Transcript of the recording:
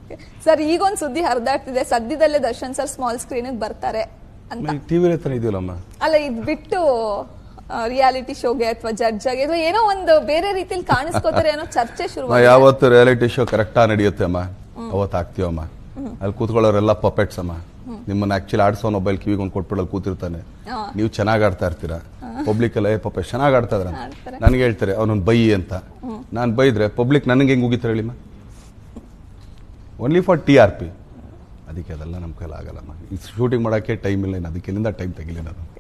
Sir ಈಗೊಂದು ಸುದ್ದಿ ಹರಿದಾಡ್ತಿದೆ ಸದ್ಯದಲ್ಲೇ ದರ್ಶನ್ ಸರ್ ಸ್ಮಾಲ್ ಸ್ಕ್ರೀನ್ ಬರ್ತಾರೆ ಅಂತ ಟಿವಿಲಿ ತಾನೇ ಇದೆಯಲ್ಲಮ್ಮ ಅಲ್ಲ ಇದ್ ಬಿಟ್ಟು ರಿಯಾಲಿಟಿ ಶೋಗೆ ಅಥವಾ ಜಡ್ಜ್ ಆಗಿ ಅಥವಾ ಏನೋ ಒಂದು ಬೇರೆ ರೀತಿಲಿ ಕಾಣಿಸ್ಕೋತಾರೆ ಏನೋ ಚರ್ಚೆ ಶುರು ಅಮ್ಮ, ಯಾವತ್ತು ರಿಯಾಲಿಟಿ ಶೋ ಕರೆಕ್ಟಾ ನಡೆಯುತ್ತೆ ಅಮ್ಮ ಅವತ್ತು ಆಗ್ತೀವಮ್ಮ ಅಲ್ಲಿ ಕೂತ್ಕೊಳ್ಳೋರೆಲ್ಲ ಪಪೆಟ್ಸ್ ಅಮ್ಮ ನಿಮ್ಮನ್ನ ಆಕ್ಚುಲಿ ಆಡ್ಸೋ ಮೊಬೈಲ್ ಕಿವಿಗೆ ಒಂದು ಕೊಟ್ಬಿಡಲ್ಲಿ ಕೂತಿರ್ತಾನೆ ಹಾ. ನೀವು ಚೆನ್ನಾಗಿ ಆಡ್ತಾ ಇರ್ತೀರಾ ಪಬ್ಲಿಕ್ ಎಲ್ಲ ಪಪೆ ಚೆನ್ನಾಗಿ ಆಡ್ತಾ ಇದ್ರ ಆಡ್ತಾರೆ. ನನಗೆ ಹೇಳ್ತಾರೆ ಅವನೊಂದು ಬೈ ಅಂತ ನಾನು ಬೈದ್ರೆ ಪಬ್ಲಿಕ್ ನನಗೆ ಹೆಂಗ್ ಉಗಿತಾರೆ ಹೇಳಿಮ್ಮ only for T R P ಅದಕ್ಕೆ ಅದೆಲ್ಲ ನಮ್ಮ ಕೈಲಿ ಆಗಲ್ಲಮ್ಮ ಈ ಶೂಟಿಂಗ್ ಮಾಡೋಕ್ಕೆ ಟೈಮ್ ಇಲ್ಲ ಇನ್ನು ಅದಕ್ಕೆ ಎಲ್ಲಿಂದ ಟೈಮ್ ತೆಗಿಲಿ ನಾನು